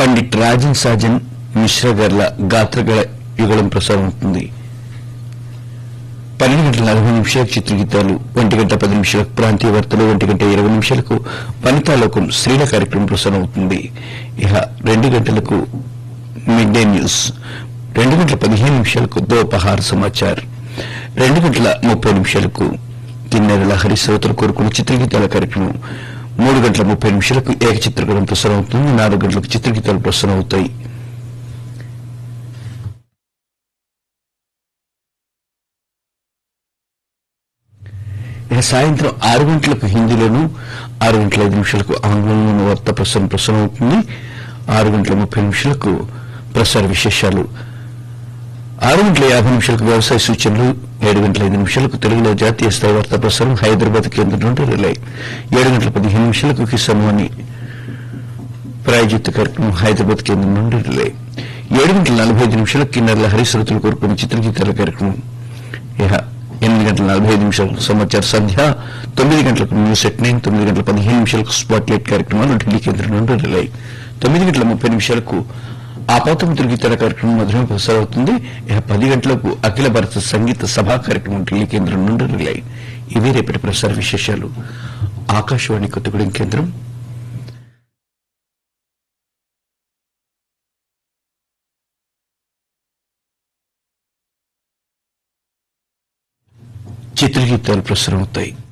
పండిట్ రాజన్ సాజన్ మిశ్రా గార్ల గాత్రగల యుగళం ప్రసారం అవుతుంది పన్నెండు గంటల నలభై నిమిషాలకు చిత్రగీతాలు ఒంటి గంట పది నిమిషాలకు ప్రాంతీయ వార్తలు ఒంటి గంట ఇరవై నిమిషాలకు వనితాలోకం స్త్రీల కార్యక్రమం ప్రసారం అవుతుంది ఇక రెండు గంటలకు మిడ్ డే న్యూస్ రెండు గంటల పదిహేను నిమిషాలకు దోపహార సమాచార్ రెండు గంటల ముప్పై నిమిషాలకు కిన్నెరల హరి శ్రోతలు కోరుకున్న చిత్రగీతాల కార్యక్రమం మూడు గంటల ముప్పై నిమిషాలకు ఏక చిత్రకూడం ప్రసారం అవుతుంది నాలుగు గంటలకు చిత్రగీతాలు ప్రసారం అవుతాయి ఇక సాయంత్రం ఆరు గంటలకు హిందీలోను ఆరు గంటల ఐదు నిమిషాలకు ఆంగ్లంలోను వార్తా ప్రసారం ప్రసారం అవుతుంది ఆరు గంటల ముప్పై నిమిషాలకు ప్రసార విశేషాలు ఆరు గంటల యాభై నిమిషాలకు వ్యవసాయ సూచనలు ఏడు గంటల ఐదు నిమిషాలకు తెలుగులో జాతీయ స్థాయి వార్తా ప్రసారం హైదరాబాద్ కేంద్రం నుండి రిలే ఏడు గంటల పదిహేను నిమిషాలకు కిసాన్ వాణి ప్రాయోజిత కార్యక్రమం హైదరాబాద్ కేంద్రం నుండి రిలే ఏడు గంటల నలభై ఐదు నిమిషాలకు కిన్నర్ల హరిశ్రతులు కోరుకున్న చిత్రగీతాల కార్యక్రమం ఇహ ఎనిమిది గంటల నలభై ఐదు నిమిషాలకు సమాచార సంధ్య తొమ్మిది గంటలకు న్యూస్ ఎట్ నైన్ తొమ్మిది గంటల పదిహేను నిమిషాలకు స్పాట్ లైట్ కార్యక్రమాలు ఢిల్లీ కేంద్రం నుండి రిలే తొమ్మిది గంటల ముప్పై నిమిషాలకు ఆపాతం తిరుగుతార కార్యక్రమం మధురం ప్రసారవుతుంది ఇక పది గంటలకు అఖిల భారత సంగీత సభా కార్యక్రమం ఢిల్లీ కేంద్రం నుండి రిలే ఇవే రేపటి ప్రసార విశేషాలు ఆకాశవాణి కొత్తగూడెం కేంద్రం చిత్రగీతాలు ప్రసారం అవుతాయి